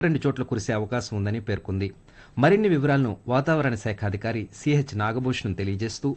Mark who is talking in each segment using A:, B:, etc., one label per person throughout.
A: రెండు చోట్ల కురిసే అవకాశం ఉందని పేర్కొంది మరిన్ని వివరాలను వాతావరణ శాఖ అధికారి సిహెచ్ నాగభూషణం తెలియజేస్తూ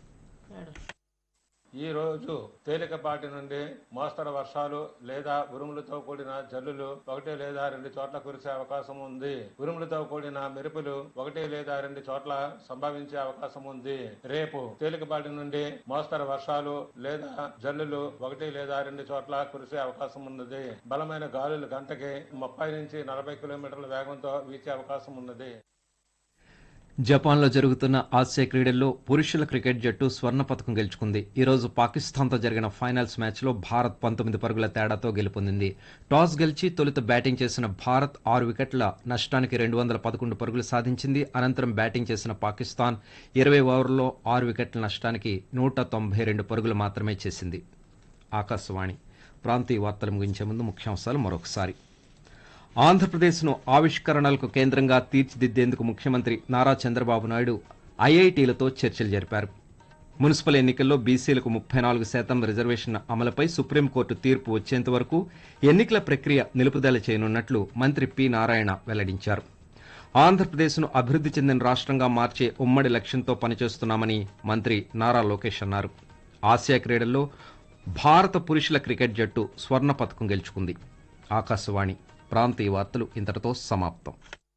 B: ఈ రోజు తేలికపాటి నుండి మోస్తరు వర్షాలు లేదా ఉరుములతో కూడిన జల్లులు ఒకటి లేదా రెండు చోట్ల కురిసే అవకాశం ఉంది ఉరుములతో కూడిన మెరుపులు ఒకటి లేదా రెండు చోట్ల సంభవించే అవకాశం ఉంది రేపు తేలికపాటి నుండి మోస్తరు వర్షాలు లేదా జల్లులు ఒకటి లేదా రెండు చోట్ల కురిసే అవకాశం ఉన్నది బలమైన గాలులు గంటకి ముప్పై నుంచి నలభై కిలోమీటర్ల వేగంతో వీచే అవకాశం ఉన్నది
A: జపాన్లో జరుగుతున్న ఆసియా క్రీడల్లో పురుషుల క్రికెట్ జట్టు స్వర్ణ పథకం గెలుచుకుంది ఈరోజు పాకిస్తాన్తో జరిగిన ఫైనల్స్ మ్యాచ్లో భారత్ పంతొమ్మిది పరుగుల తేడాతో గెలుపొందింది టాస్ గెలిచి తొలుత బ్యాటింగ్ చేసిన భారత్ ఆరు వికెట్ల నష్టానికి రెండు వందల పదకొండు పరుగులు సాధించింది అనంతరం బ్యాటింగ్ చేసిన పాకిస్తాన్ ఇరవై ఓవర్లలో ఆరు వికెట్ల నష్టానికి నూట తొంభై రెండు పరుగులు మాత్రమే చేసింది ఆకాశవాణి ప్రాంతీయ వార్తలు ముగించే ముందు ముఖ్యాంశాలు మరొకసారి ఆంధ్రప్రదేశ్ను ఆవిష్కరణలకు కేంద్రంగా తీర్చిదిద్దేందుకు ముఖ్యమంత్రి నారా చంద్రబాబు నాయుడు ఐఐటీలతో చర్చలు జరిపారు మున్సిపల్ ఎన్నికల్లో బీసీలకు ముప్పై నాలుగు శాతం రిజర్వేషన్ అమలుపై సుప్రీంకోర్టు తీర్పు వచ్చేంత వరకు ఎన్నికల ప్రక్రియ నిలుపుదల చేయనున్నట్లు మంత్రి పి నారాయణ వెల్లడించారు ఆంధ్రప్రదేశ్ను అభివృద్ధి చెందిన రాష్ట్రంగా మార్చే ఉమ్మడి లక్ష్యంతో పనిచేస్తున్నామని మంత్రి నారా లోకేష్ అన్నారు ఆసియా క్రీడల్లో భారత పురుషుల క్రికెట్ జట్టు స్వర్ణ పథకం గెలుచుకుంది ఆకాశవాణి ప్రాంతీయ వార్తలు ఇంతటితో సమాప్తం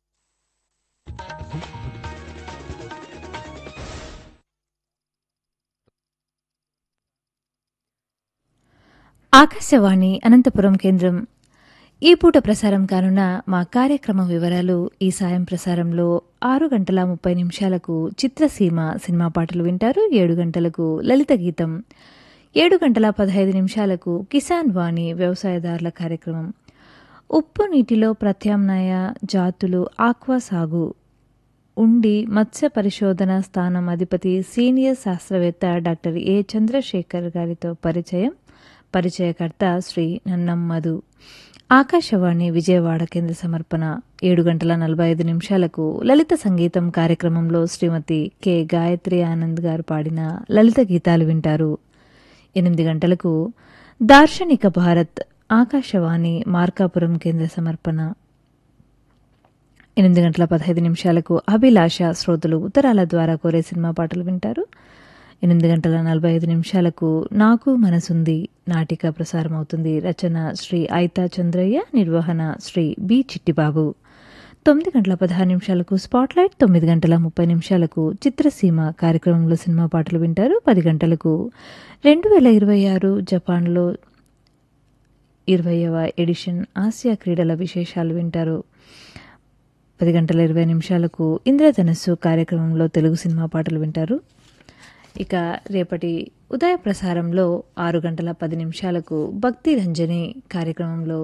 C: ఆకాశవాణి అనంతపురం కేంద్రం ఈ పూట ప్రసారం కానున్న మా కార్యక్రమ వివరాలు ఈ సాయం ప్రసారంలో ఆరు గంటల ముప్పై నిమిషాలకు చిత్రసీమ సినిమా పాటలు వింటారు ఏడు గంటలకు లలిత గీతం ఏడు గంటల పదహైదు నిమిషాలకు కిసాన్ వాణి వ్యవసాయదారుల కార్యక్రమం ఉప్పు నీటిలో ప్రత్యామ్నాయ జాతులు ఆక్వా సాగు ఉండి మత్స్య పరిశోధన స్థానం అధిపతి సీనియర్ శాస్త్రవేత్త డాక్టర్ ఏ చంద్రశేఖర్ గారితో పరిచయం పరిచయకర్త శ్రీ నన్నం మధు ఆకాశవాణి విజయవాడ కేంద్ర సమర్పణ ఏడు గంటల నలభై ఐదు నిమిషాలకు లలిత సంగీతం కార్యక్రమంలో శ్రీమతి కె గాయత్రి ఆనంద్ గారు పాడిన లలిత గీతాలు వింటారు ఎనిమిది గంటలకు దార్శనిక భారత్ ఆకాశవాణి మార్కాపురం కేంద్ర సమర్పణ ఎనిమిది గంటల పదహైదు నిమిషాలకు అభిలాష శ్రోతలు ఉత్తరాల ద్వారా కోరే సినిమా పాటలు వింటారు ఎనిమిది గంటల నలభై ఐదు నిమిషాలకు నాకు మనసుంది నాటిక ప్రసారం అవుతుంది రచన శ్రీ ఐతా చంద్రయ్య నిర్వహణ శ్రీ బి చిట్టిబాబు తొమ్మిది గంటల పదహారు నిమిషాలకు స్పాట్లైట్ తొమ్మిది గంటల ముప్పై నిమిషాలకు చిత్రసీమ కార్యక్రమంలో సినిమా పాటలు వింటారు పది గంటలకు రెండు వేల ఇరవై ఆరు జపాన్లో ఇరవైవ ఎడిషన్ ఆసియా క్రీడల విశేషాలు వింటారు పది గంటల ఇరవై నిమిషాలకు ఇంద్రధనస్సు కార్యక్రమంలో తెలుగు సినిమా పాటలు వింటారు ఇక రేపటి ఉదయ ప్రసారంలో ఆరు గంటల పది నిమిషాలకు భక్తి రంజని కార్యక్రమంలో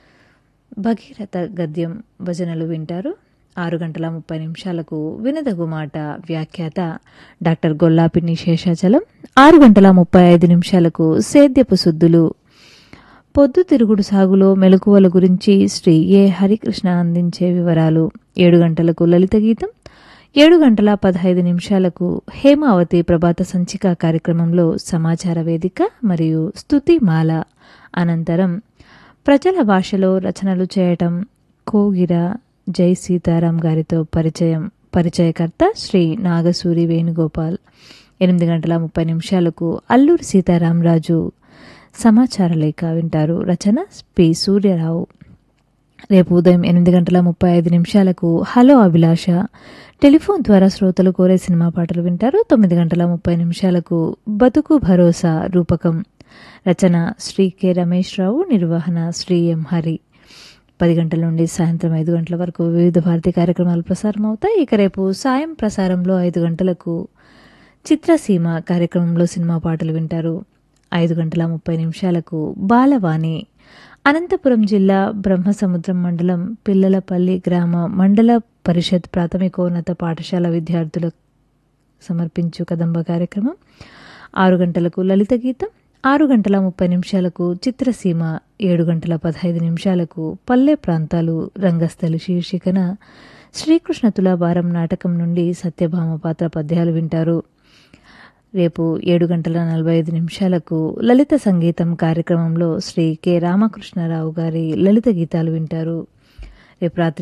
C: భగీరథ గద్యం భజనలు వింటారు ఆరు గంటల ముప్పై నిమిషాలకు వినదగు మాట వ్యాఖ్యాత డాక్టర్ గొల్లాపిన్ని శేషాచలం ఆరు గంటల ముప్పై ఐదు నిమిషాలకు సేద్యపు శుద్ధులు పొద్దుతిరుగుడు సాగులో మెలకువల గురించి శ్రీ ఏ హరికృష్ణ అందించే వివరాలు ఏడు గంటలకు లలిత గీతం ఏడు గంటల పదహైదు నిమిషాలకు హేమావతి ప్రభాత సంచిక కార్యక్రమంలో సమాచార వేదిక మరియు స్తుతి మాల అనంతరం ప్రజల భాషలో రచనలు చేయటం కోగిర జై సీతారాం గారితో పరిచయం పరిచయకర్త శ్రీ నాగసూరి వేణుగోపాల్ ఎనిమిది గంటల ముప్పై నిమిషాలకు అల్లూరి సీతారామరాజు సమాచార లేఖ వింటారు రచన పి సూర్యరావు రేపు ఉదయం ఎనిమిది గంటల ముప్పై ఐదు నిమిషాలకు హలో అభిలాష టెలిఫోన్ ద్వారా శ్రోతలు కోరే సినిమా పాటలు వింటారు తొమ్మిది గంటల ముప్పై నిమిషాలకు బతుకు భరోసా రూపకం రచన శ్రీ కె రమేష్ రావు నిర్వహణ శ్రీ ఎం హరి పది గంటల నుండి సాయంత్రం ఐదు గంటల వరకు వివిధ భారతి కార్యక్రమాలు ప్రసారం అవుతాయి ఇక రేపు సాయం ప్రసారంలో ఐదు గంటలకు చిత్రసీమ కార్యక్రమంలో సినిమా పాటలు వింటారు ఐదు గంటల ముప్పై నిమిషాలకు బాలవాణి అనంతపురం జిల్లా బ్రహ్మసముద్రం మండలం పిల్లలపల్లి గ్రామ మండల పరిషత్ ప్రాథమికోన్నత పాఠశాల విద్యార్థుల సమర్పించు కదంబ కార్యక్రమం ఆరు గంటలకు లలిత గీతం ఆరు గంటల ముప్పై నిమిషాలకు చిత్రసీమ ఏడు గంటల పదహైదు నిమిషాలకు పల్లె ప్రాంతాలు రంగస్థలి శీర్షికన శ్రీకృష్ణ తులాభారం నాటకం నుండి సత్యభామ పాత్ర పద్యాలు వింటారు రేపు ఏడు గంటల నలభై ఐదు నిమిషాలకు లలిత సంగీతం కార్యక్రమంలో శ్రీ కె రామకృష్ణారావు గారి లలిత గీతాలు వింటారు రేపు రాత్రి